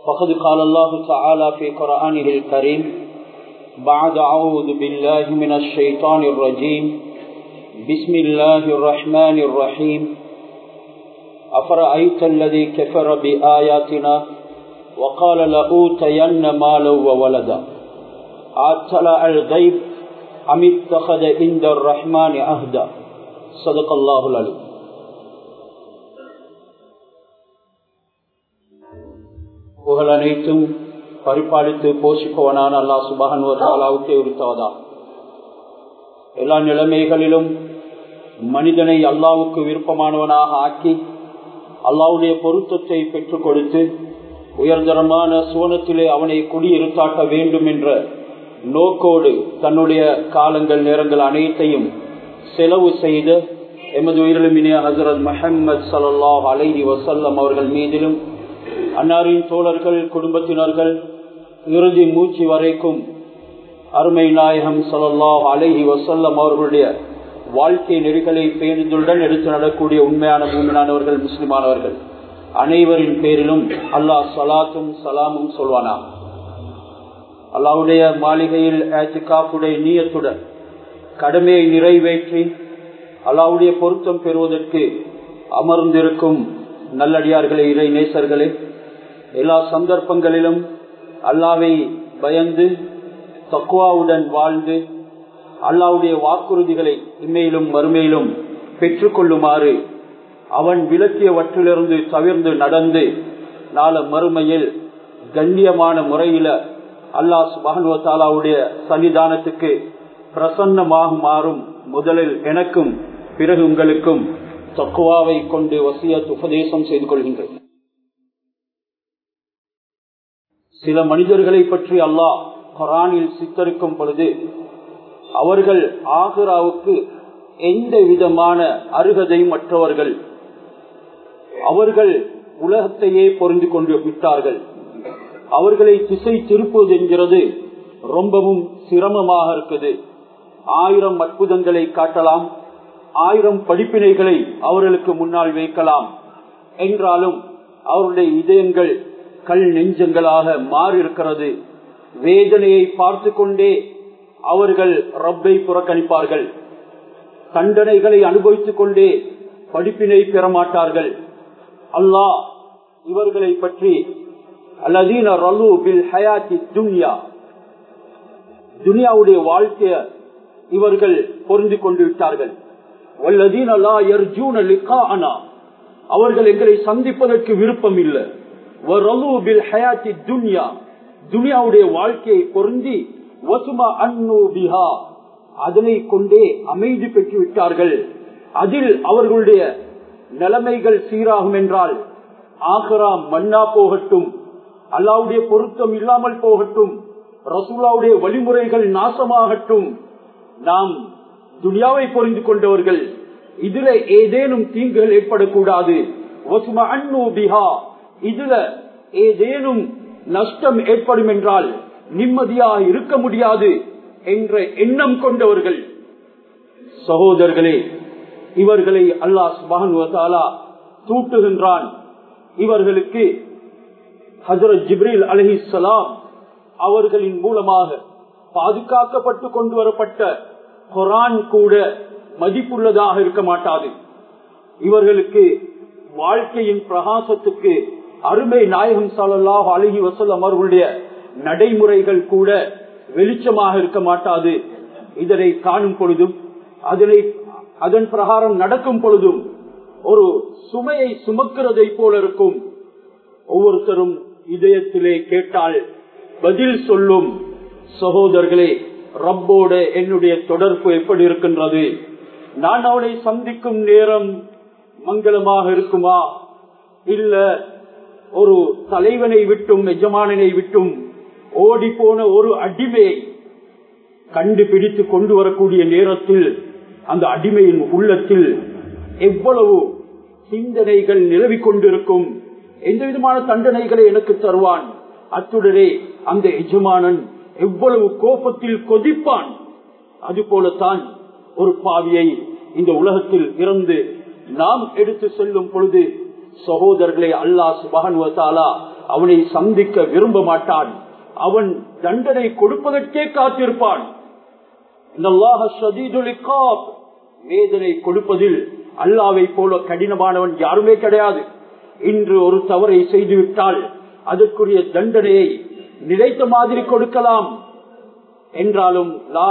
فقد قال الله تعالى في قرآنه الكريم بعد أعوذ بالله من الشيطان الرجيم بسم الله الرحمن الرحيم أفرأيت الذي كفر بآياتنا وقال لأوتين مالا وولدا أطلع الغيب أم اتخذ عند الرحمن عهدا صدق الله العليم புகழ் அனைத்தும் பரிபாலித்து போஷிப்பவனான அல்லா சுபகன்வத்தாலாவுக்கே உரித்தவதா எல்லா நிலைமைகளிலும் மனிதனை அல்லாவுக்கு விருப்பமானவனாக ஆக்கி அல்லாவுடைய பொருத்தத்தை பெற்றுக் கொடுத்து உயர்தரமான சுவனத்திலே அவனை குடியிருத்தாட்ட வேண்டும் என்ற நோக்கோடு தன்னுடைய காலங்கள் நேரங்கள் அனைத்தையும் செலவு செய்த எமது உயிரிழமினிய ஹசரத் மஹம்மது சல்லாஹ் அலைஹி வசல்லம் அவர்கள் மீதிலும் அன்னாரின் தோழர்கள் குடும்பத்தினர்கள் இறுதி மூச்சு வரைக்கும் அருமை நாயகம் சல்லாஹ் அலைஹி வசல்லம் அவர்களுடைய வாழ்க்கை நெறிகளை பேருந்துடன் எடுத்து நடக்கூடிய உண்மையான பூமியானவர்கள் முஸ்லிமானவர்கள் அனைவரின் பேரிலும் அல்லாஹ் சலாத்தும் சலாமும் சொல்வானா அல்லாவுடைய மாளிகையில் காப்புடைய நீயத்துடன் கடமையை நிறைவேற்றி அல்லாவுடைய பொருத்தம் பெறுவதற்கு அமர்ந்திருக்கும் நல்லடியார்களே இறை நேசர்களே எல்லா சந்தர்ப்பங்களிலும் அல்லாவை பயந்து தக்குவாவுடன் வாழ்ந்து அல்லாவுடைய வாக்குறுதிகளை இம்மையிலும் மறுமையிலும் பெற்றுக்கொள்ளுமாறு அவன் விளக்கியவற்றிலிருந்து தவிர்ந்து நடந்து நாள மறுமையில் கண்ணியமான முறையில அல்லாஹ் சுபானுவத்தாலாவுடைய சன்னிதானத்துக்கு பிரசன்னமாகுமாறும் முதலில் எனக்கும் பிறகு உங்களுக்கும் தக்குவாவை கொண்டு வசியத் உபதேசம் செய்து கொள்கின்றேன் சில மனிதர்களை பற்றி அல்லாஹ் குரானில் சித்தரிக்கும் பொழுது அவர்கள் ஆகுராவுக்கு எந்த விதமான அருகதையும் மற்றவர்கள் அவர்கள் உலகத்தையே பொருந்து கொண்டு விட்டார்கள் அவர்களை திசை திருப்புவது என்கிறது ரொம்பவும் சிரமமாக இருக்குது ஆயிரம் அற்புதங்களை காட்டலாம் ஆயிரம் படிப்பினைகளை அவர்களுக்கு முன்னால் வைக்கலாம் என்றாலும் அவருடைய இதயங்கள் கல் நெஞ்சங்களாக மாறியிருக்கிறது வேதனையை பார்த்து கொண்டே அவர்கள் ரப்பை புறக்கணிப்பார்கள் தண்டனைகளை அனுபவித்துக் கொண்டே படிப்பினை பெறமாட்டார்கள் அல்லாஹ் இவர்களை பற்றி அல்லதீன ரலு பில் ஹயாத்தி துன்யா துனியாவுடைய வாழ்க்கைய இவர்கள் பொருந்து கொண்டு விட்டார்கள் அவர்கள் எங்களை சந்திப்பதற்கு விருப்பம் இல்லை துனியாவுடைய வாழ்க்கையை பொருந்தி அதனை கொண்டே அமைதி பெற்று விட்டார்கள் அதில் அவர்களுடைய நிலைமைகள் சீராகும் என்றால் ஆகரா மண்ணா போகட்டும் அல்லாவுடைய பொருத்தம் இல்லாமல் போகட்டும் ரசூலாவுடைய வழிமுறைகள் நாசமாகட்டும் நாம் துனியாவை பொறிந்து கொண்டவர்கள் இதுல ஏதேனும் தீங்குகள் ஏற்படக்கூடாது இதுல ஏதேனும் நஷ்டம் ஏற்படும் என்றால் நிம்மதியாக இருக்க முடியாது என்ற எண்ணம் கொண்டவர்கள் சகோதரர்களே இவர்களை அல்லாஹ் சுபானுவத்தாலா தூட்டுகின்றான் இவர்களுக்கு ஹசரத் ஜிப்ரீல் அலஹி சலாம் அவர்களின் மூலமாக பாதுகாக்கப்பட்டு கொண்டு வரப்பட்ட குரான் கூட மதிப்புள்ளதாக இருக்க மாட்டாது இவர்களுக்கு வாழ்க்கையின் பிரகாசத்துக்கு அருமை நாயகம் சாலல்லாஹ் அழகி வசல்லம் அவர்களுடைய நடைமுறைகள் கூட வெளிச்சமாக இருக்க மாட்டாது இதனை காணும் பொழுதும் அதனை அதன் பிரகாரம் நடக்கும் பொழுதும் ஒரு சுமையை சுமக்கிறதை போல இருக்கும் ஒவ்வொருத்தரும் இதயத்திலே கேட்டால் பதில் சொல்லும் சகோதரர்களே ரப்போட என்னுடைய தொடர்பு எப்படி இருக்கின்றது நான் அவனை சந்திக்கும் நேரம் மங்களமாக இருக்குமா இல்ல ஒரு தலைவனை விட்டும் எஜமானனை விட்டும் ஓடி போன ஒரு அடிமையை கண்டுபிடித்து கொண்டு வரக்கூடிய நேரத்தில் அந்த அடிமையின் உள்ளத்தில் எவ்வளவு சிந்தனைகள் நிலவிக் கொண்டிருக்கும் எந்த விதமான தண்டனைகளை எனக்கு தருவான் அத்துடனே அந்த எஜமானன் எவ்வளவு கோபத்தில் கொதிப்பான் அது போலத்தான் ஒரு பாவியை இந்த உலகத்தில் இருந்து நாம் எடுத்து செல்லும் பொழுது சகோதரர்களை அல்லாஹ் சுபகன் வசாலா அவனை சந்திக்க விரும்ப மாட்டான் அவன் தண்டனை கொடுப்பதற்கே காத்திருப்பான் வேதனை கொடுப்பதில் அல்லாவை போல கடினமானவன் யாருமே கிடையாது இன்று ஒரு தவறை செய்துவிட்டால் அதற்குரிய தண்டனையை நினைத்த மாதிரி கொடுக்கலாம் என்றாலும்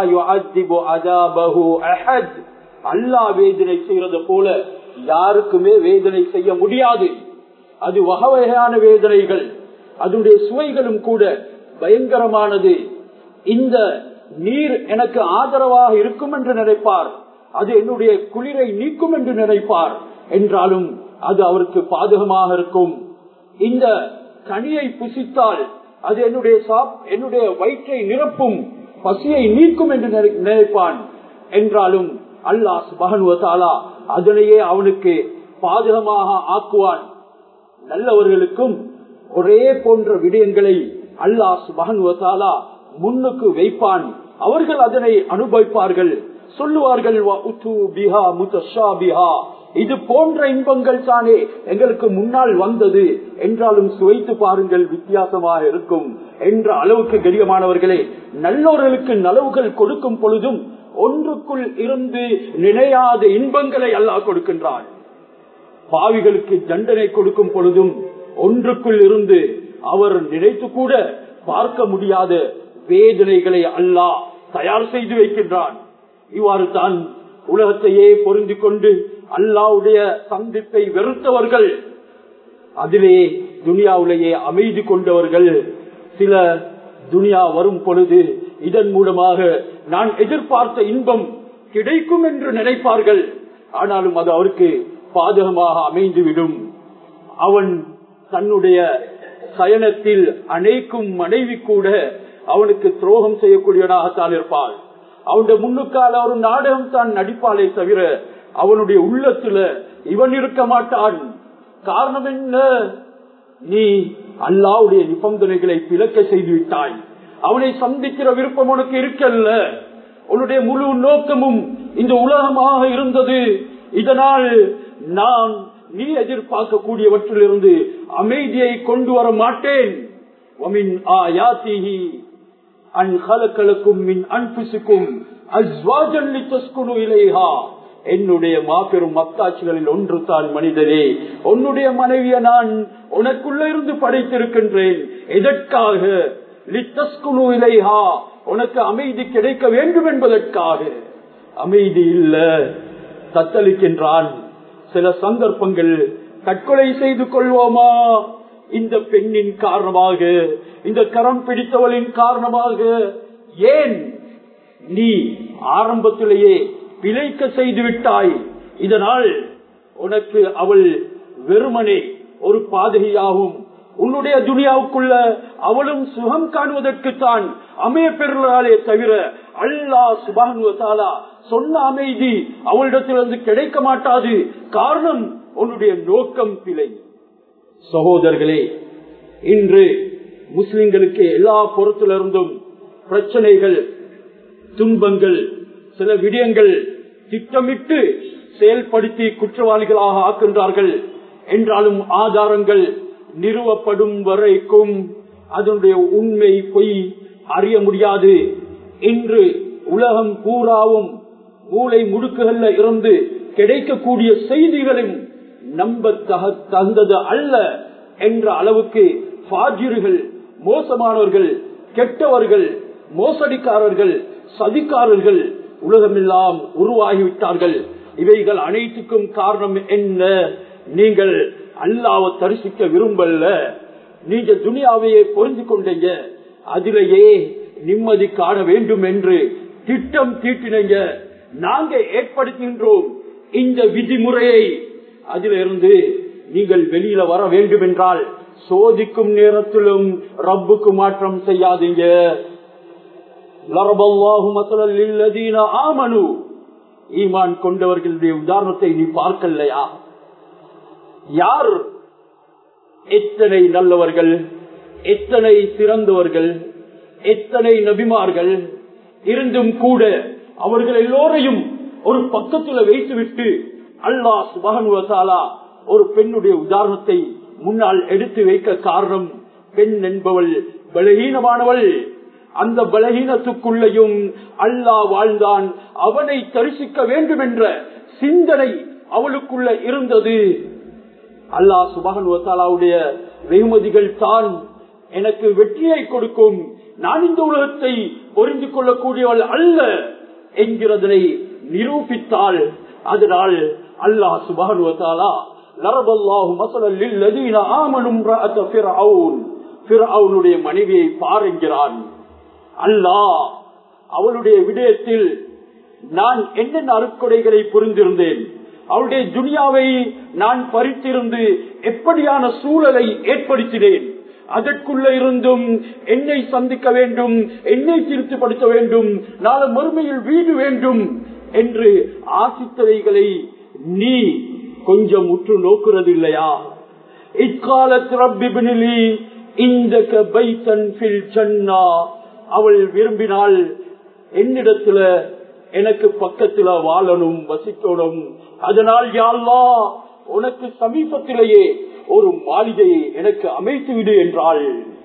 அல்லா வேதனை செய்யறது போல யாருக்குமே வேதனை செய்ய முடியாது அது வகை வகையான வேதனைகள் அதனுடைய சுவைகளும் கூட பயங்கரமானது இந்த நீர் எனக்கு ஆதரவாக இருக்கும் என்று நினைப்பார் அது என்னுடைய குளிரை நீக்கும் என்று நினைப்பார் என்றாலும் அது அவருக்கு பாதகமாக இருக்கும் இந்த கனியை புசித்தால் அது என்னுடைய சாப் என்னுடைய வயிற்றை நிரப்பும் பசியை நீக்கும் என்று நினைப்பான் என்றாலும் அல்லாஹ் மகனுவத்தாலா அதனையே அவனுக்கு பாதகமாக ஆக்குவான் நல்லவர்களுக்கும் ஒரே போன்ற விடயங்களை அல்லாஹ் மகனுவத்தாலா முன்னுக்கு வைப்பான் அவர்கள் அதனை அனுபவிப்பார்கள் சொல்லுவார்கள் இது போன்ற இன்பங்கள் தானே எங்களுக்கு முன்னால் வந்தது என்றாலும் சுவைத்து பாருங்கள் வித்தியாசமாக இருக்கும் என்ற அளவுக்கு கடியமானவர்களே நல்லோர்களுக்கு நலவுகள் கொடுக்கும் பொழுதும் ஒன்றுக்குள் இருந்து நினையாத இன்பங்களை அல்லாஹ் கொடுக்கின்றான் பாவிகளுக்கு தண்டனை கொடுக்கும் பொழுதும் ஒன்றுக்குள் இருந்து அவர் நினைத்து கூட பார்க்க முடியாத வேதனைகளை அல்லாஹ் தயார் செய்து வைக்கின்றான் இவ்வாறு தான் உலகத்தையே பொருந்தி கொண்டு அல்லாவுடைய சந்திப்பை வெறுத்தவர்கள் அதிலே துனியாவிலேயே அமைதி கொண்டவர்கள் சில துனியா வரும் பொழுது இதன் மூலமாக நான் எதிர்பார்த்த இன்பம் கிடைக்கும் என்று நினைப்பார்கள் ஆனாலும் அது அவருக்கு பாதகமாக அமைந்துவிடும் அவன் தன்னுடைய சயனத்தில் அணைக்கும் மனைவி கூட அவனுக்கு துரோகம் செய்யக்கூடியவனாகத்தான் இருப்பாள் அவனுடைய முன்னுக்கால ஒரு நாடகம் தான் நடிப்பாளே தவிர அவனுடைய உள்ளத்துல இவன் இருக்க மாட்டான் காரணம் என்ன நீ அல்லாவுடைய நிபந்தனைகளை பிளக்க செய்து விட்டாய் அவனை சந்திக்கிற விருப்பம் உனக்கு இருக்கல்ல உன்னுடைய முழு நோக்கமும் இந்த உலகமாக இருந்தது இதனால் நான் நீ எதிர்பார்க்கக்கூடியவற்றிலிருந்து அமைதியை கொண்டு வர மாட்டேன் என்னுடைய மாபெரும் மத்தாட்சிகளில் ஒன்று தான் மனிதனே உன்னுடைய மனைவிய நான் உனக்குள்ள இருந்து படைத்திருக்கின்றேன் எதற்காக லித்தஸ்குனு இலைஹா உனக்கு அமைதி கிடைக்க வேண்டும் என்பதற்காக அமைதி இல்ல தத்தளிக்கின்றான் சில சந்தர்ப்பங்கள் தற்கொலை செய்து கொள்வோமா இந்த பெண்ணின் காரணமாக இந்த கரம் பிடித்தவளின் காரணமாக ஏன் நீ ஆரம்பத்திலேயே பிழைக்க செய்து விட்டாய் இதனால் உனக்கு அவள் வெறுமனே ஒரு பாதகையாகும் உன்னுடைய துனியாவுக்குள்ள அவளும் சுகம் காணுவதற்குத்தான் அமைய பெறுகிறாளே தவிர அல்லா சுபானுவத்தாலா சொன்ன அமைதி அவளிடத்திலிருந்து கிடைக்க மாட்டாது காரணம் உன்னுடைய நோக்கம் பிழை சகோதரர்களே இன்று முஸ்லிம்களுக்கு எல்லா பொறுத்திலிருந்தும் பிரச்சனைகள் துன்பங்கள் சில விடயங்கள் திட்டமிட்டு செயல்படுத்தி குற்றவாளிகளாக ஆக்கின்றார்கள் என்றாலும் ஆதாரங்கள் நிறுவப்படும் வரைக்கும் அதனுடைய உண்மை பொய் அறிய முடியாது இன்று உலகம் பூராவும் மூளை முடுக்குகள்ல இருந்து கிடைக்கக்கூடிய செய்திகளும் நம்ப தகுந்தது அல்ல என்ற அளவுக்கு பாஜிர்கள் மோசமானவர்கள் கெட்டவர்கள் மோசடிக்காரர்கள் சதிக்காரர்கள் உலகமெல்லாம் உருவாகிவிட்டார்கள் இவைகள் அனைத்துக்கும் காரணம் என்ன நீங்கள் அல்லாவை தரிசிக்க விரும்பல நீங்க துனியாவையே பொருந்து கொண்டீங்க அதிலேயே நிம்மதி காண வேண்டும் என்று திட்டம் தீட்டினீங்க நாங்க ஏற்படுத்துகின்றோம் இந்த விதிமுறையை அதிலிருந்து நீங்கள் வெளியில வர வேண்டும் என்றால் சோதிக்கும் நேரத்திலும் ரப்புக்கு மாற்றம் செய்யாதீங்க ஈமான் கொண்டவர்களுடைய உதாரணத்தை நீ பார்க்கலையா யார் எத்தனை நல்லவர்கள் எத்தனை சிறந்தவர்கள் எத்தனை நபிமார்கள் இருந்தும் கூட அவர்கள் எல்லோரையும் ஒரு பக்கத்துல வைத்துவிட்டு அல்லாஹ் சுபகனுவசாலா ஒரு பெண்ணுடைய உதாரணத்தை முன்னால் எடுத்து வைக்க காரணம் பெண் என்பவள் பலகீனமானவள் அந்த பலகீனத்துக்குள்ளேயும் அல்லாஹ் வாழ்ந்தான் அவனை தரிசிக்க வேண்டும் என்ற சிந்தனை அவளுக்குள்ள இருந்தது அல்லாஹ் சுபகன் வத்தாலாவுடைய வெகுமதிகள் தான் எனக்கு வெற்றியை கொடுக்கும் நான் இந்த உலகத்தை புரிந்து கொள்ளக்கூடியவள் அல்ல என்கிறதனை நிரூபித்தாள் அதனால் அல்லாஹ் சுபகன் வத்தாலா லரபல்லாஹு மசலல் லில்லதீன ஆமனும் ரஅத ஃபிர்அவுன் ஃபிர்அவுனுடைய மனைவியை பார் என்கிறான் அல்லாஹ் அவளுடைய விடயத்தில் நான் என்னென்ன அருக்கொடைகளை புரிந்திருந்தேன் அவளுடைய துனியாவை நான் பறித்திருந்து எப்படியான சூழலை ஏற்படுத்தினேன் அதற்குள்ள இருந்தும் என்னை சந்திக்க வேண்டும் என்னை திருப்திப்படுத்த வேண்டும் நாளை மறுமையில் வீடு வேண்டும் என்று ஆசித்தவைகளை நீ கொஞ்சம் உற்று நோக்குறது இல்லையா இக்காலத்து ரப்பிபினிலி இந்த பைத்தன் ஃபில் ஜன்னா அவள் விரும்பினால் என்னிடத்துல எனக்கு பக்கத்துல வாழணும் வசிக்கணும் அதனால் யாழ்லா உனக்கு சமீபத்திலேயே ஒரு மாளிகையை எனக்கு அமைத்து விடு என்றாள்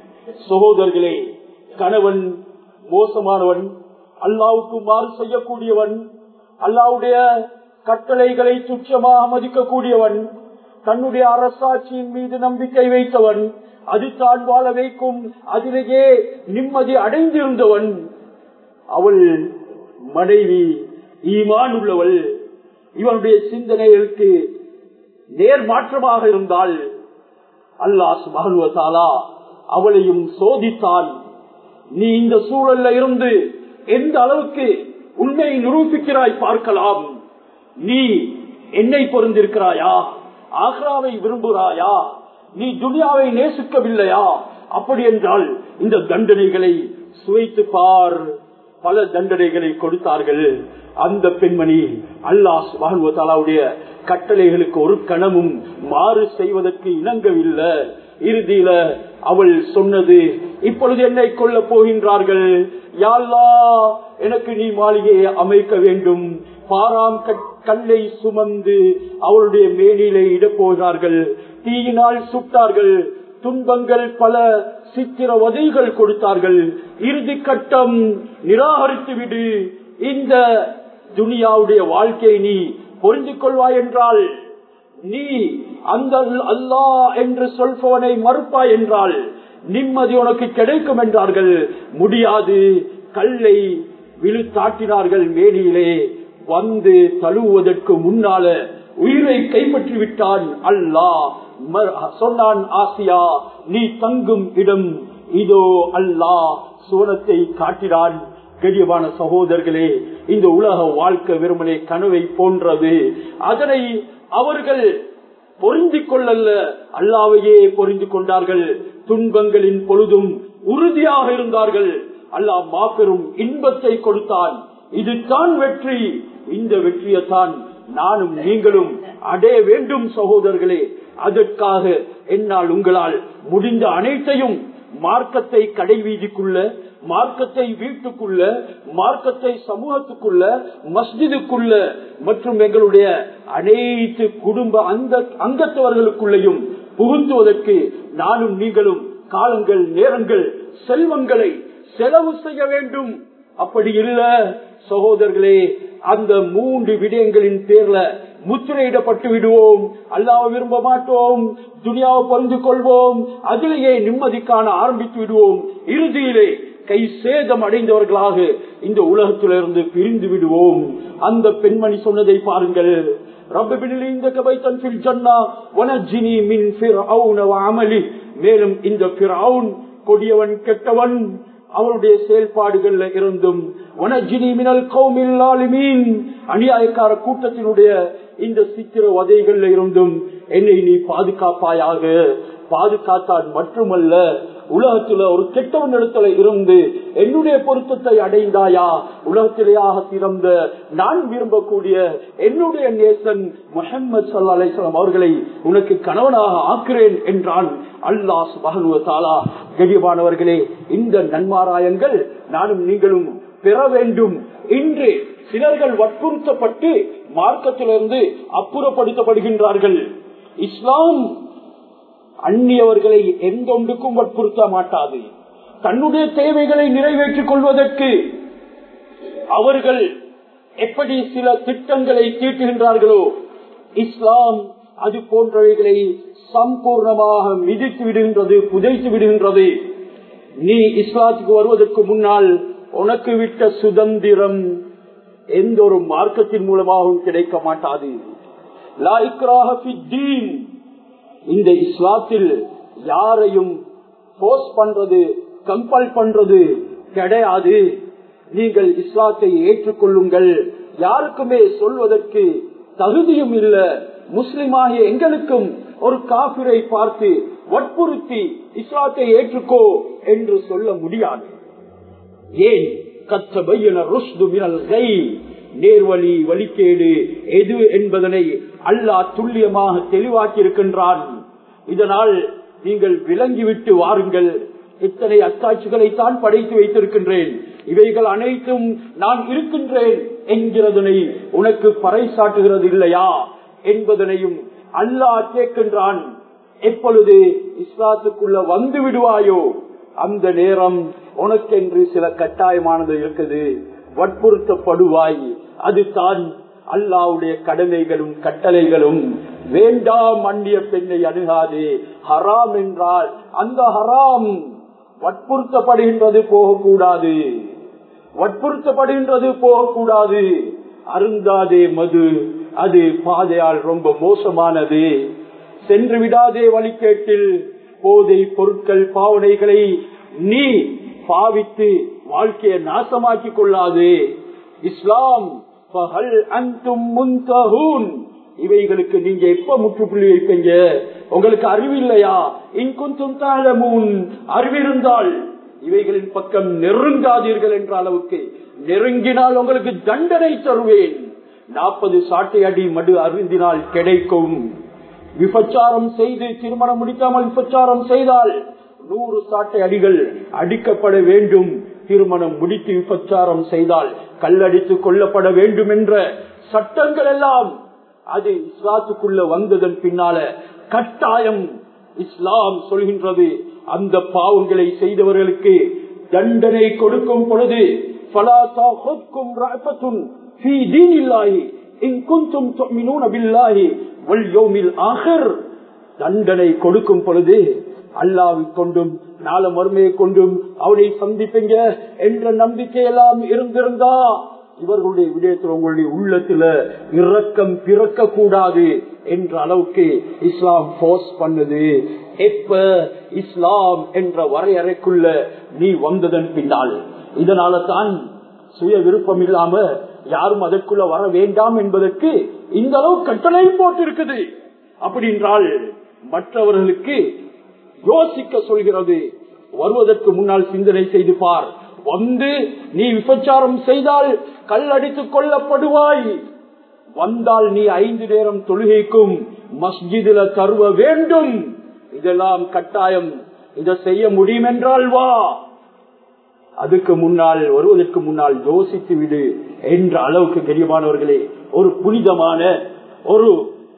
சகோதரர்களே கணவன் மோசமானவன் அல்லாவுக்கு மாறு செய்யக்கூடியவன் அல்லாவுடைய கட்டளைகளை துச்சமாக மதிக்கக்கூடியவன் தன்னுடைய அரசாட்சியின் மீது நம்பிக்கை வைத்தவன் அது தான் வாழ வைக்கும் அதிலேயே நிம்மதி அடைந்திருந்தவன் அவள் மனைவி ஈமான் உள்ளவள் இவனுடைய சிந்தனைகளுக்கு நேர் மாற்றமாக இருந்தால் அல்லாஹ் மகனுவத்தாலா அவளையும் சோதித்தான் நீ இந்த சூழல்ல இருந்து எந்த அளவுக்கு உண்மையை நிரூபிக்கிறாய் பார்க்கலாம் நீ என்னை பொருந்திருக்கிறாயா ஆக்ராவை விரும்புகிறாயா நீ துனியாவை நேசிக்கவில்லையா அப்படி என்றால் இந்த தண்டனைகளை சுவைத்து பார் பல தண்டனைகளை கொடுத்தார்கள் அந்த பெண்மணி அல்லாஹ் வாழ்வதாலாவுடைய கட்டளைகளுக்கு ஒரு கணமும் மாறு செய்வதற்கு இணங்கவில்லை இறுதியில அவள் சொன்னது இப்பொழுது என்னை கொல்ல போகின்றார்கள் யாழ்லா எனக்கு நீ மாளிகையை அமைக்க வேண்டும் பாராம் கல்லை சுமந்து அவளுடைய மேனிலே இடப்போகிறார்கள் தீயினால் சுட்டார்கள் துன்பங்கள் பல சித்திரவதைகள் கொடுத்தார்கள் இறுதி கட்டம் நிராகரித்து விடு இந்த துனியாவுடைய வாழ்க்கையை நீ பொருந்திக் கொள்வாய் என்றால் நீ அந்த அல்லா என்று சொல்பவனை மறுப்பாய் என்றால் நிம்மதி உனக்கு கிடைக்கும் என்றார்கள் முடியாது கல்லை விழுத்தாட்டினார்கள் மேனியிலே வந்து தழுவுவதற்கு முன்னால உயிரை கைப்பற்றி விட்டான் அல்லாஹ் சொன்னான் ஆசியா நீ தங்கும் இடம் இதோ அல்லாஹ் சோனத்தை காட்டினான் கடியமான சகோதரர்களே இந்த உலக வாழ்க்கை வெறுமனே கனவை போன்றது அதனை அவர்கள் பொருந்திக் கொள்ளல்ல அல்லாவையே பொருந்தி கொண்டார்கள் துன்பங்களின் பொழுதும் உறுதியாக இருந்தார்கள் அல்லாஹ் மாபெரும் இன்பத்தை கொடுத்தான் இதுதான் வெற்றி இந்த வெற்றியைத்தான் நானும் நீங்களும் அடைய வேண்டும் சகோதரர்களே அதற்காக என்னால் உங்களால் முடிந்த அனைத்தையும் மார்க்கத்தை கடைவீதிக்குள்ள மார்க்கத்தை வீட்டுக்குள்ள மார்க்கத்தை சமூகத்துக்குள்ள மஸ்ஜிதுக்குள்ள மற்றும் எங்களுடைய அனைத்து குடும்ப அந்த அங்கத்தவர்களுக்குள்ளேயும் புகுத்துவதற்கு நானும் நீங்களும் காலங்கள் நேரங்கள் செல்வங்களை செலவு செய்ய வேண்டும் அப்படி இல்ல சகோதரர்களே அந்த மூன்று விடயங்களின் பேர்ல முத்திரையிடப்பட்டு விடுவோம் அல்லாவை விரும்ப மாட்டோம் துனியாவை பறிந்து கொள்வோம் அதிலேயே நிம்மதி காண ஆரம்பித்து விடுவோம் இறுதியிலே கை சேதம் அடைந்தவர்களாக இந்த உலகத்திலிருந்து பிரிந்து விடுவோம் அந்த பெண்மணி சொன்னதை பாருங்கள் மேலும் இந்த கொடியவன் கெட்டவன் அவருடைய செயல்பாடுகள்ல இருந்தும் அநியாயக்கார கூட்டத்தினுடைய இந்த சித்திர வதைகள்ல இருந்தும் என்னை நீ பாதுகாப்பாயாக பாதுகாத்தான் மட்டுமல்ல உலகத்துல ஒரு கெட்டவன் இடத்துல இருந்து என்னுடைய பொருத்தத்தை அடைந்தாயா உலகத்திலேயாக சிறந்த நான் விரும்பக்கூடிய என்னுடைய நேசன் முகமது சல்லா அலிஸ்லாம் அவர்களை உனக்கு கணவனாக ஆக்குறேன் என்றான் அல்லாஹ் மகனுவத்தாலா கடியமானவர்களே இந்த நன்மாராயங்கள் நானும் நீங்களும் பெற வேண்டும் இன்று சிலர்கள் வற்புறுத்தப்பட்டு மார்க்கத்திலிருந்து அப்புறப்படுத்தப்படுகின்றார்கள் இஸ்லாம் அந்நியவர்களை எந்தொன்றுக்கும் வற்புறுத்த மாட்டாது தன்னுடைய தேவைகளை நிறைவேற்றிக் கொள்வதற்கு அவர்கள் எப்படி சில திட்டங்களை தீட்டுகின்றார்களோ இஸ்லாம் அது போன்றவைகளை சம்பூர்ணமாக மிதித்து விடுகின்றது புதைத்து விடுகின்றது நீ இஸ்லாத்துக்கு வருவதற்கு முன்னால் உனக்கு விட்ட சுதந்திரம் எந்த ஒரு மார்க்கத்தின் மூலமாகவும் கிடைக்க மாட்டாது இந்த இஸ்லாத்தில் யாரையும் போர்ஸ் பண்றது கம்பல் பண்றது கிடையாது நீங்கள் இஸ்லாத்தை ஏற்றுக்கொள்ளுங்கள் யாருக்குமே சொல்வதற்கு தகுதியும் இல்ல முஸ்லிமாகிய எங்களுக்கும் ஒரு காபிரை பார்த்து வற்புறுத்தி இஸ்லாத்தை ஏற்றுக்கோ என்று சொல்ல முடியாது ஏன் கத்த பையன ருஷ்து மினல் கை நேர்வழி வழிகேடு எது என்பதனை அல்லாஹ் துல்லியமாக தெளிவாக்கி இருக்கின்றான் இதனால் நீங்கள் விளங்கிவிட்டு வாருங்கள் இத்தனை அத்தாட்சிகளை தான் படைத்து வைத்திருக்கின்றேன் இவைகள் அனைத்தும் நான் இருக்கின்றேன் என்கிறதனை உனக்கு பறைசாட்டுகிறது இல்லையா என்பதனையும் அல்லாஹ் கேட்கின்றான் எப்பொழுது இஸ்லாத்துக்குள்ள வந்து விடுவாயோ அந்த நேரம் உனக்கென்று சில கட்டாயமானது இருக்குது வற்புறுத்தப்படுவாய் அது தான் அல்லாவுடைய கடமைகளும் கட்டளைகளும் வேண்டாம் அந்நிய பெண்ணை அணுகாது ஹராம் என்றால் அந்த ஹராம் வற்புறுத்தப்படுகின்றது போகக்கூடாது வற்புறுத்தப்படுகின்றது போகக்கூடாது அருந்தாதே மது அது பாதையால் ரொம்ப மோசமானது சென்று விடாதே வழிகேட்டில் போதை பொருட்கள் பாவனைகளை நீ பாவித்து வாழ்க்கையை நாசமாக்கிக் கொள்ளாது இஸ்லாம் இவைகளுக்கு நீங்க எப்ப முற்றுப்புள்ளி வைப்பீங்க உங்களுக்கு அறிவில்லையா இன்குந்தும் தாழமூன் அறிவிருந்தால் இவைகளின் பக்கம் நெருங்காதீர்கள் என்ற அளவுக்கு நெருங்கினால் உங்களுக்கு தண்டனை தருவேன் நாற்பது சாட்டை அடி மடு அருந்தினால் கிடைக்கும் விபச்சாரம் செய்து திருமணம் முடிக்காமல் விபச்சாரம் செய்தால் நூறு சாட்டை அடிகள் அடிக்கப்பட வேண்டும் திருமணம் முடித்து விபச்சாரம் செய்தால் கல்லடித்து கொல்லப்பட வேண்டும் என்ற சட்டங்கள் எல்லாம் அது இஸ்லாத்துக்குள்ள வந்ததன் பின்னால கட்டாயம் இஸ்லாம் சொல்கின்றது அந்த பாவங்களை செய்தவர்களுக்கு தண்டனை கொடுக்கும் பொழுது தண்டனை கொடுக்கும் பொழுது அல்லாவை கொண்டும் நாள மறுமையை கொண்டும் அவனை சந்திப்பீங்க என்ற நம்பிக்கை எல்லாம் இருந்திருந்தா இவர்களுடைய விடயத்தில் உங்களுடைய உள்ளத்துல இரக்கம் பிறக்க கூடாது என்ற அளவுக்கு இஸ்லாம் போர்ஸ் பண்ணுது எப்ப இஸ்லாம் என்ற வரையறைக்குள்ள நீ வந்ததன் பின்னால் இதனால தான் சுய விருப்பம் இல்லாம யாரும் அதற்குள்ள வர வேண்டாம் என்பதற்கு இந்த அளவு கட்டளை போட்டு இருக்குது அப்படி என்றால் மற்றவர்களுக்கு யோசிக்க சொல்கிறது வருவதற்கு முன்னால் சிந்தனை செய்து பார் வந்து நீ விபச்சாரம் செய்தால் கல்லடித்துக் கொல்லப்படுவாய் வந்தால் நீ ஐந்து நேரம் தொழுகைக்கும் மஸ்ஜிதில தருவ வேண்டும் இதெல்லாம் கட்டாயம் இதை செய்ய முடியும் என்றால் வா அதுக்கு முன்னால் வருவதற்கு முன்னால் யோசித்து விடு என்ற அளவுக்கு கரியமானவர்களே ஒரு புனிதமான ஒரு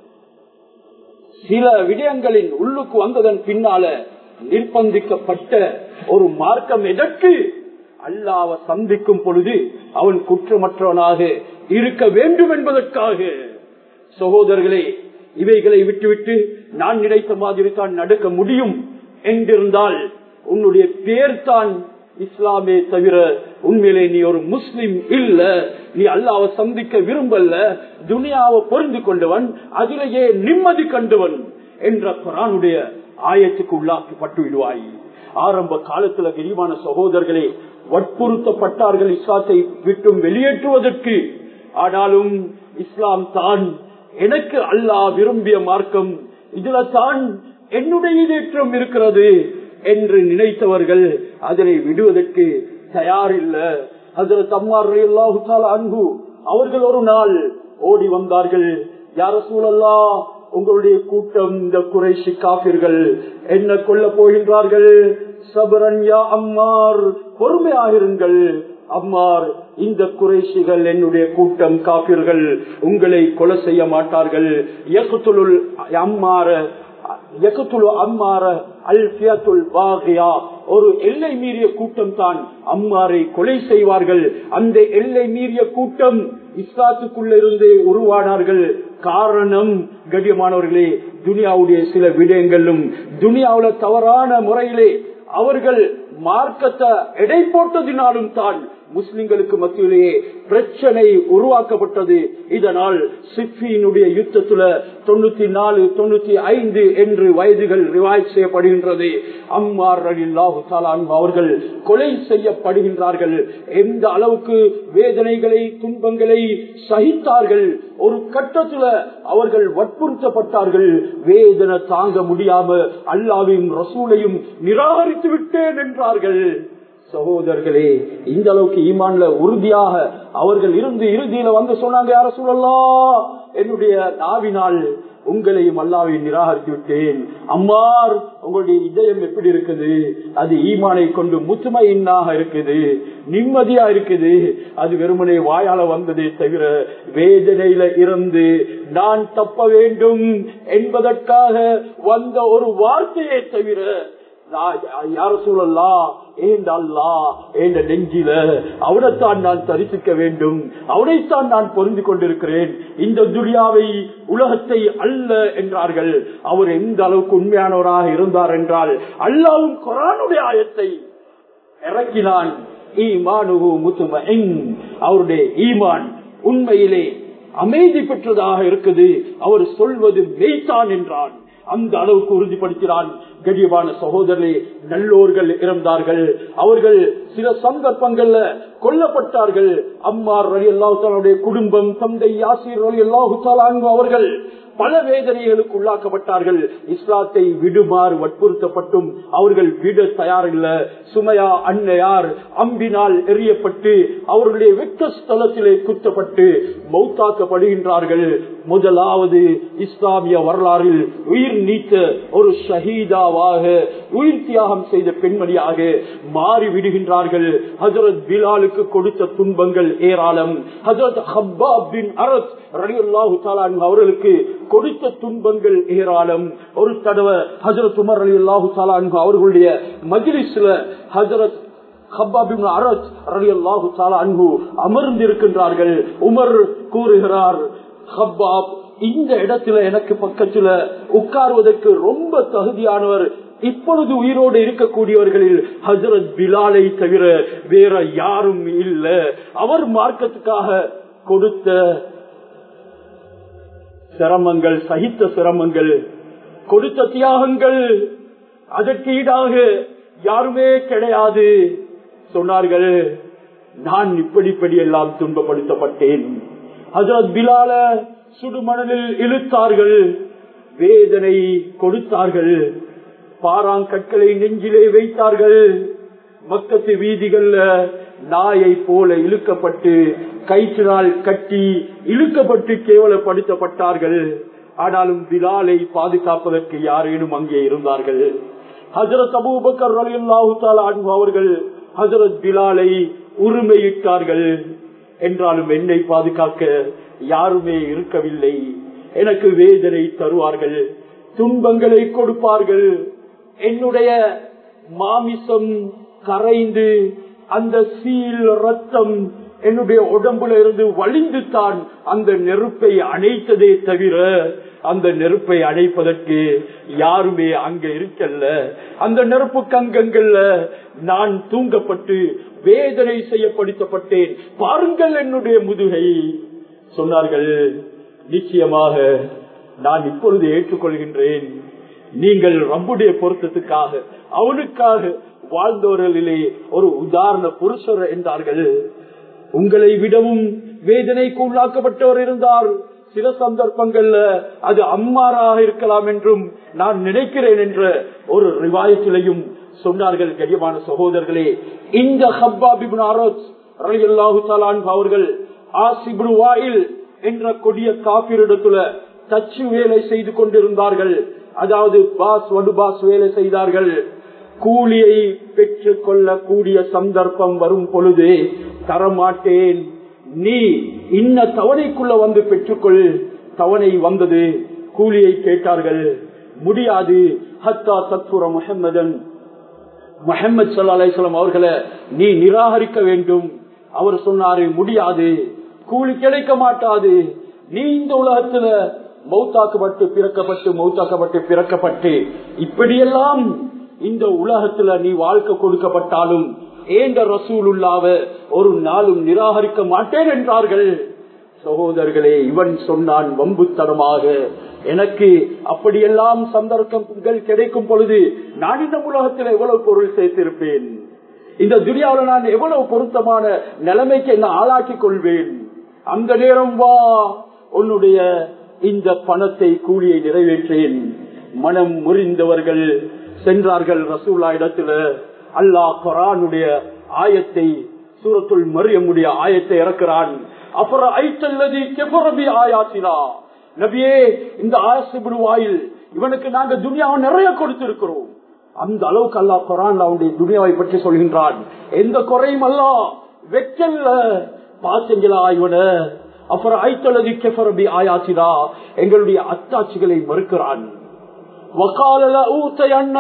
சில விடயங்களின் உள்ளுக்கு வந்ததன் பின்னால நிர்பந்திக்கப்பட்ட ஒரு மார்க்கம் எதற்கு அல்லாவ சந்திக்கும் பொழுது அவன் குற்றமற்றவனாக இருக்க வேண்டும் என்பதற்காக சகோதரர்களே இவைகளை விட்டுவிட்டு நான் நினைத்த மாதிரி தான் நடக்க முடியும் என்றிருந்தால் உன்னுடைய பேர் தான் இஸ்லாமே தவிர உண்மையிலே நீ ஒரு முஸ்லிம் இல்ல நீ அல்லாவை சந்திக்க விரும்பல துனியாவை பொருந்து கொண்டவன் அதிலேயே நிம்மதி கண்டவன் என்ற குரானுடைய ஆயத்துக்கு உள்ளாக்கப்பட்டு விடுவாய் ஆரம்ப காலத்துல விரிவான சகோதரர்களே வற்புறுத்தப்பட்டார்கள் இஸ்லாத்தை விட்டும் வெளியேற்றுவதற்கு ஆனாலும் இஸ்லாம் தான் எனக்கு அல்லாஹ் விரும்பிய மார்க்கம் இதுல தான் என்னுடைய ஈடேற்றம் இருக்கிறது என்று நினைத்தவர்கள் அதனை விடுவதற்கு தயாரில்ல அதில் தம்மார் அன்பு அவர்கள் ஒரு நாள் ஓடி வந்தார்கள் யார சூழல்லா உங்களுடைய கூட்டம் இந்த குறைசி காப்பீர்கள் என்ன கொல்ல போகின்றார்கள் சபரன்யா அம்மார் பொறுமையாகிருங்கள் அம்மார் இந்த குறைசிகள் என்னுடைய கூட்டம் காப்பீர்கள் உங்களை கொலை செய்ய மாட்டார்கள் அம்மார அம்மார அல் ஃபியத்துல் பாகியா ஒரு எல்லை மீறிய கூட்டம் தான் அம்மாரை கொலை செய்வார்கள் அந்த எல்லை மீறிய கூட்டம் இஸ்லாத்துக்குள்ள இருந்தே உருவானார்கள் காரணம் கடியமானவர்களே துனியாவுடைய சில விடயங்களும் துனியாவுல தவறான முறையிலே அவர்கள் மார்க்கத்தை எடை போட்டதினாலும் தான் முஸ்லிம்களுக்கு மத்தியிலேயே பிரச்சனை உருவாக்கப்பட்டது இதனால் சிப்பியினுடைய யுத்தத்துல தொண்ணூத்தி நாலு தொண்ணூத்தி ஐந்து என்று வயதுகள் ரிவாய் செய்யப்படுகின்றது அம்மார் அலில்லாஹு அவர்கள் கொலை செய்யப்படுகின்றார்கள் எந்த அளவுக்கு வேதனைகளை துன்பங்களை சகித்தார்கள் ஒரு கட்டத்துல அவர்கள் வற்புறுத்தப்பட்டார்கள் வேதனை தாங்க முடியாம அல்லாவையும் ரசூலையும் நிராகரித்து விட்டேன் என்றார்கள் சகோதரர்களே இந்த அளவுக்கு ஈமான்ல உறுதியாக அவர்கள் இருந்து இறுதியில வந்து சொன்னாங்க யார சூழல்லாம் என்னுடைய நாவினால் உங்களையும் அல்லாவை நிராகரித்து விட்டேன் அம்மார் உங்களுடைய இதயம் எப்படி இருக்குது அது ஈமானை கொண்டு முத்துமையின்னாக இருக்குது நிம்மதியா இருக்குது அது வெறுமனே வாயால வந்ததே தவிர வேதனையில இருந்து நான் தப்ப வேண்டும் என்பதற்காக வந்த ஒரு வார்த்தையை தவிர யார சூழல்லா ஏண்ட அல்லா ஏண்ட நெஞ்சில அவனைத்தான் நான் தரிசிக்க வேண்டும் அவனைத்தான் நான் பொருந்து கொண்டிருக்கிறேன் இந்த துரியாவை உலகத்தை அல்ல என்றார்கள் அவர் எந்த அளவுக்கு உண்மையானவராக இருந்தார் என்றால் அல்லாவும் குரானுடைய ஆயத்தை இறக்கினான் அவருடைய ஈமான் உண்மையிலே அமைதி பெற்றதாக இருக்குது அவர் சொல்வது மெய்தான் என்றான் அந்த அளவுக்கு உறுதிப்படுத்தினான் கடியமான சகோதரர்களே நல்லோர்கள் இருந்தார்கள் அவர்கள் சில சந்தர்ப்பங்கள்ல கொல்லப்பட்டார்கள் அம்மார் ரலி அல்லாஹாலுடைய குடும்பம் தந்தை யாசிர் ரலி அல்லாஹு அவர்கள் பல வேதனைகளுக்கு உள்ளாக்கப்பட்டார்கள் இஸ்லாத்தை விடுமாறு வற்புறுத்தப்பட்டும் அவர்கள் விட தயாரில்ல சுமையா அன்னையார் அம்பினால் எறியப்பட்டு அவர்களுடைய வெக்க ஸ்தலத்திலே குத்தப்பட்டு மௌத்தாக்கப்படுகின்றார்கள் முதலாவது இஸ்லாமிய வரலாறில் உயிர் நீத்த ஒரு ஷஹீதாவாக உயிர் தியாகம் செய்த பெண்மணியாக மாறி விடுகின்றார்கள் ஹசரத் பிலாலுக்கு கொடுத்த துன்பங்கள் ஏராளம் ஹசரத் ஹப்பா பின் அரத் ரலியுல்லாஹு அவர்களுக்கு கொடுத்த துன்பங்கள் ஏராளம் ஒரு தடவை ஹசரத் உமர் அலி அல்லாஹு அவர்களுடைய மஜிலிஸ்ல ஹசரத் அமர்ந்திருக்கின்றார்கள் உமர் கூறுகிறார் ஹப்பாப் இந்த இடத்துல எனக்கு பக்கத்துல உட்கார்வதற்கு ரொம்ப தகுதியானவர் இப்பொழுது உயிரோடு இருக்கக்கூடியவர்களில் ஹசரத் பிலாலை தவிர வேற யாரும் இல்ல அவர் மார்க்கத்துக்காக கொடுத்த சிரமங்கள் சகித்த சிரமங்கள் கொடுத்த தியாகங்கள் அதற்கு ஈடாக யாருமே கிடையாது சொன்னார்கள் நான் இப்படிப்படி எல்லாம் துன்பப்படுத்தப்பட்டேன் ஹசரத் பிலால சுடுமணலில் இழுத்தார்கள் வேதனை கொடுத்தார்கள் பாறாங்கற்களை நெஞ்சிலே வைத்தார்கள் மக்கத்து வீதிகள்ல நாயை போல இழுக்கப்பட்டு கயிற்றினால் கட்டி இழுக்கப்பட்டு கேவலப்படுத்தப்பட்டார்கள் ஆனாலும் பிலாலை பாதுகாப்பதற்கு யாரேனும் அங்கே இருந்தார்கள் ஹசரத் அபூபக்கர் அல்லாஹு அவர்கள் ஹசரத் பிலாலை உரிமையிட்டார்கள் என்றாலும் என்னை பாதுகாக்க யாருமே இருக்கவில்லை எனக்கு வேதனை தருவார்கள் துன்பங்களை கொடுப்பார்கள் என்னுடைய மாமிசம் கரைந்து அந்த சீல் ரத்தம் என்னுடைய உடம்புல இருந்து வலிந்து தான் அந்த நெருப்பை அணைத்ததே தவிர அந்த நெருப்பை அணைப்பதற்கு யாருமே அங்க இருக்கல்ல அந்த நெருப்பு கங்கங்கள்ல நான் தூங்கப்பட்டு வேதனை செய்யப்படுத்தப்பட்டேன் பாருங்கள் என்னுடைய முதுகை சொன்னார்கள் நிச்சயமாக நான் இப்பொழுது ஏற்றுக்கொள்கின்றேன் நீங்கள் ரப்புடைய பொருத்தத்துக்காக அவனுக்காக வாழ்ந்தவர்களிலே ஒரு உதாரண புருஷர் என்றார்கள் உங்களை விடவும் வேதனைக்கு உள்ளாக்கப்பட்டவர் இருந்தார் சில சந்தர்ப்பங்கள்ல அது அம்மாராக இருக்கலாம் என்றும் நான் நினைக்கிறேன் என்ற ஒரு ரிவாயத்திலையும் சொன்னார்கள் கடியமான சகோதரர்களே இந்த ஹப்பாபிபின் ஆரோத் அவர்கள் ஆசிபு வாயில் என்ற கொடிய காப்பீரிடத்துல தச்சு வேலை செய்து கொண்டிருந்தார்கள் அதாவது பாஸ் வடு பாஸ் வேலை செய்தார்கள் கூலியை பெற்றுக் கொள்ளக்கூடிய சந்தர்ப்பம் வரும் பொழுது தரமாட்டேன் நீ இன்ன தவணைக்குள்ள வந்து பெற்றுக்கொள் தவணை வந்தது கூலியை கேட்டார்கள் முடியாது ஹத்தா தத்புர முஹம்மதன் முஹம்மது சல்லா அலிஸ்லாம் அவர்களை நீ நிராகரிக்க வேண்டும் அவர் சொன்னாரு முடியாது கூலி கிடைக்க மாட்டாது நீ இந்த உலகத்துல மௌத்தாக்கப்பட்டு பிறக்கப்பட்டு மௌத்தாக்கப்பட்டு பிறக்கப்பட்டு இப்படியெல்லாம் இந்த உலகத்துல நீ வாழ்க்கை கொடுக்கப்பட்டாலும் ஏண்ட ரசூலுல்லாவ ஒரு நாளும் நிராகரிக்க மாட்டேன் என்றார்கள் சகோதரர்களே இவன் சொன்னான் வம்புத்தனமாக எனக்கு அப்படியெல்லாம் சந்தர்ப்பங்கள் கிடைக்கும் பொழுது நான் இந்த உலகத்தில் எவ்வளவு பொருள் சேர்த்திருப்பேன் இந்த துரியாவில் நான் எவ்வளவு பொருத்தமான நிலைமைக்கு என்ன ஆளாக்கிக் கொள்வேன் அந்த நேரம் வா உன்னுடைய இந்த பணத்தை கூலியை நிறைவேற்றேன் மனம் முறிந்தவர்கள் சென்றார்கள் ரசூல்லா இடத்துல அல்லாஹ் குரானுடைய ஆயத்தை சூரத்துள் மரியமுடைய ஆயத்தை இறக்கிறான் அப்புறம் ஐத்தல்லதி கெபரபி ஆயாத்தினா நபியே இந்த ஆயசிபுடு வாயில் இவனுக்கு நாங்க துனியாவை நிறைய கொடுத்திருக்கிறோம் அந்த அளவுக்கு அல்லா குரான் அவனுடைய துனியாவை பற்றி சொல்கின்றான் எந்த குறையும் அல்ல வெக்கல்ல பாத்தீங்களா இவன அப்புறம் ஐத்தலதி கெஃபரபி ஆயாத்தினா எங்களுடைய அத்தாட்சிகளை மறுக்கிறான் வக்காலல ஊத்தை அண்ண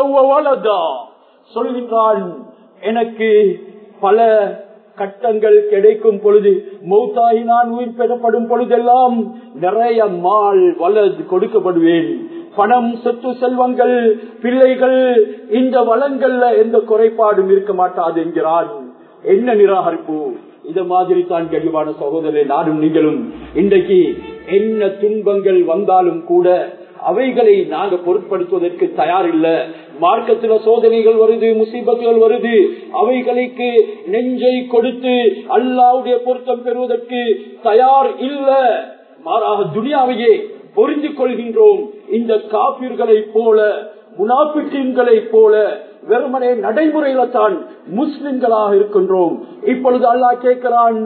மாலவ சொல்கின்றான் எனக்கு பல கட்டங்கள் கிடைக்கும் பொழுது மௌத்தாகி நான் உயிர் பெறப்படும் பொழுதெல்லாம் நிறைய மால் வலது கொடுக்கப்படுவேன் பணம் சொத்து செல்வங்கள் பிள்ளைகள் இந்த வளங்கள்ல எந்த குறைபாடும் இருக்க மாட்டாது என்கிறான் என்ன நிராகரிப்பு இத மாதிரி தான் கழிவான சகோதரரை நானும் நீங்களும் இன்றைக்கு என்ன துன்பங்கள் வந்தாலும் கூட அவைகளை நாங்க பொருட்படுத்துவதற்கு தயார் இல்ல மார்க்கத்துல சோதனைகள் வருது முசீபத்துகள் வருது அவைகளுக்கு நெஞ்சை கொடுத்து அல்லாவுடைய பொருத்தம் பெறுவதற்கு தயார் இல்ல மாறாக துனியாவையே பொறிந்து கொள்கின்றோம் இந்த காப்பீர்களை போல முனாபிக்கீன்களை போல வெறுமனே நடைமுறையில தான் முஸ்லிம்களாக இருக்கின்றோம் இப்பொழுது அல்லாஹ் கேட்கிறான்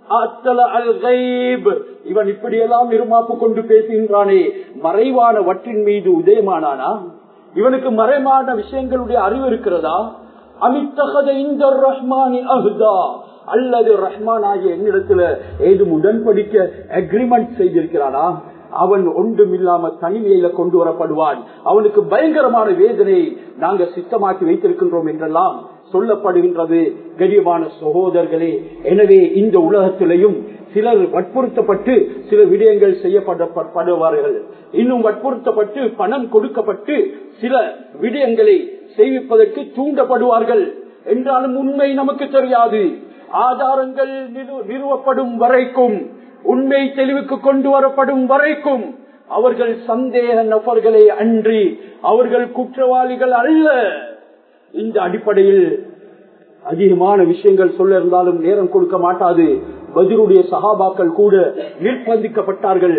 இவன் இப்படியெல்லாம் இருமாப்பு கொண்டு பேசுகின்றானே மறைவான வற்றின் மீது உதயமானானா இவனுக்கு மறைவான விஷயங்களுடைய அறிவு இருக்கிறதா அமித்தகத இந்த ரஹ்மானி அஹ்தா அல்லது ரஹ்மான் ஆகிய என்னிடத்துல ஏதும் உடன்படிக்க அக்ரிமெண்ட் செய்திருக்கிறானா அவன் ஒன்றும் இல்லாம தனிமையில கொண்டு வரப்படுவான் அவனுக்கு பயங்கரமான வேதனை நாங்க சித்தமாக்கி வைத்திருக்கின்றோம் என்றெல்லாம் சொல்லப்படுகின்றது கரியமான சகோதரர்களே எனவே இந்த உலகத்திலையும் சிலர் வற்புறுத்தப்பட்டு சில விடயங்கள் செய்யப்படுவார்கள் இன்னும் வற்புறுத்தப்பட்டு பணம் கொடுக்கப்பட்டு சில விடயங்களை செய்விப்பதற்கு தூண்டப்படுவார்கள் என்றாலும் உண்மை நமக்கு தெரியாது ஆதாரங்கள் நிறுவப்படும் வரைக்கும் உண்மை தெளிவுக்கு கொண்டு வரப்படும் வரைக்கும் அவர்கள் சந்தேக நபர்களை அன்றி அவர்கள் குற்றவாளிகள் அல்ல இந்த அடிப்படையில் அதிகமான விஷயங்கள் சொல்ல இருந்தாலும் நேரம் கொடுக்க மாட்டாது பதிலுடைய சகாபாக்கள் கூட நிர்பந்திக்கப்பட்டார்கள்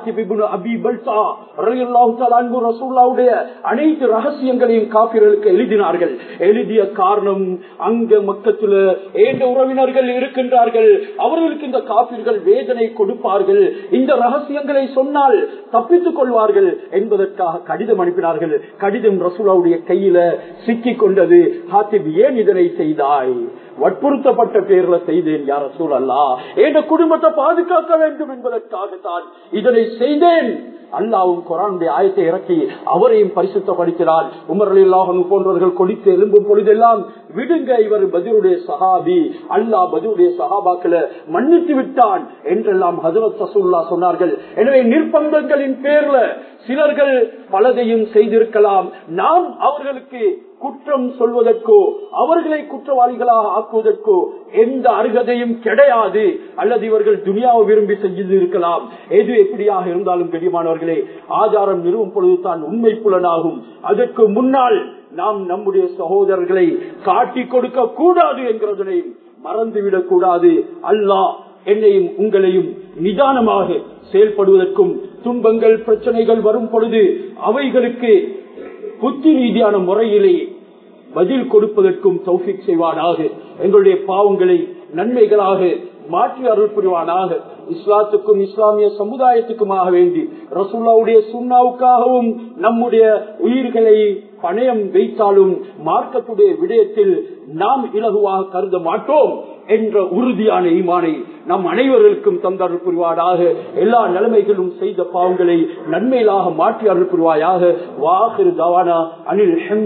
அனைத்து ரகசியங்களையும் காப்பீர்களுக்கு எழுதினார்கள் எழுதிய காரணம் அங்க மக்கத்துல ஏந்த உறவினர்கள் இருக்கின்றார்கள் அவர்களுக்கு இந்த காப்பீர்கள் வேதனை கொடுப்பார்கள் இந்த ரகசியங்களை சொன்னால் தப்பித்துக் கொள்வார்கள் என்பதற்காக கடிதம் அனுப்பினார்கள் கடிதம் ரசூலாவுடைய கையில சிக்கிக் கொண்டது ஹாத்திப் ஏன் இதனை செய்தாய் வற்புறுத்தப்பட்ட பேர்ல செய்தேன் யார சூழல்லா என் குடும்பத்தை பாதுகாக்க வேண்டும் என்பதற்காகத்தான் இதனை செய்தேன் அல்லாவும் குரானுடைய ஆயத்தை இறக்கி அவரையும் பரிசுத்தப்படுத்தினார் உமர் அல்லாஹன் போன்றவர்கள் கொடித்து எழும்பும் பொழுதெல்லாம் விடுங்க இவர் பதிலுடைய சஹாபி அல்லா பதிலுடைய சஹாபாக்களை மன்னித்து விட்டான் என்றெல்லாம் ஹசரத் சசூல்லா சொன்னார்கள் எனவே நிர்பந்தங்களின் பேர்ல சிலர்கள் பலதையும் செய்திருக்கலாம் நாம் அவர்களுக்கு குற்றம் சொல்வதற்கோ அவர்களை குற்றவாளிகளாக ஆக்குவதற்கோ எந்த அருகதையும் கிடையாது அல்லது இவர்கள் துனியாவை விரும்பி செய்து இருக்கலாம் எது எப்படியாக இருந்தாலும் கடியமானவர்களே ஆதாரம் நிறுவும் பொழுதுதான் உண்மை புலனாகும் அதற்கு முன்னால் நாம் நம்முடைய சகோதரர்களை காட்டி கொடுக்க கூடாது என்கிறதனை மறந்துவிடக் கூடாது அல்லாஹ் என்னையும் உங்களையும் நிதானமாக செயல்படுவதற்கும் துன்பங்கள் பிரச்சனைகள் வரும் பொழுது அவைகளுக்கு புத்தி ரீதியான முறையிலே பதில் கொடுப்பதற்கும் தௌஃபிக் செய்வானாக எங்களுடைய பாவங்களை நன்மைகளாக மாற்றி அருள் புரிவானாக இஸ்லாத்துக்கும் இஸ்லாமிய சமுதாயத்துக்குமாக வேண்டி ரசூல்லாவுடைய சுண்ணாவுக்காகவும் நம்முடைய உயிர்களை பணயம் வைத்தாலும் மார்க்கத்துடைய விடயத்தில் நாம் இலகுவாக கருத மாட்டோம் என்ற உறுதியான ஈமானை நம் அனைவருக்கும் தந்தருள் புரிவாராக எல்லா நிலைமைகளும் செய்த பாவங்களை நன்மையிலாக மாற்றி அருள் புரிவாயாக வாகிரு தவானா அனில்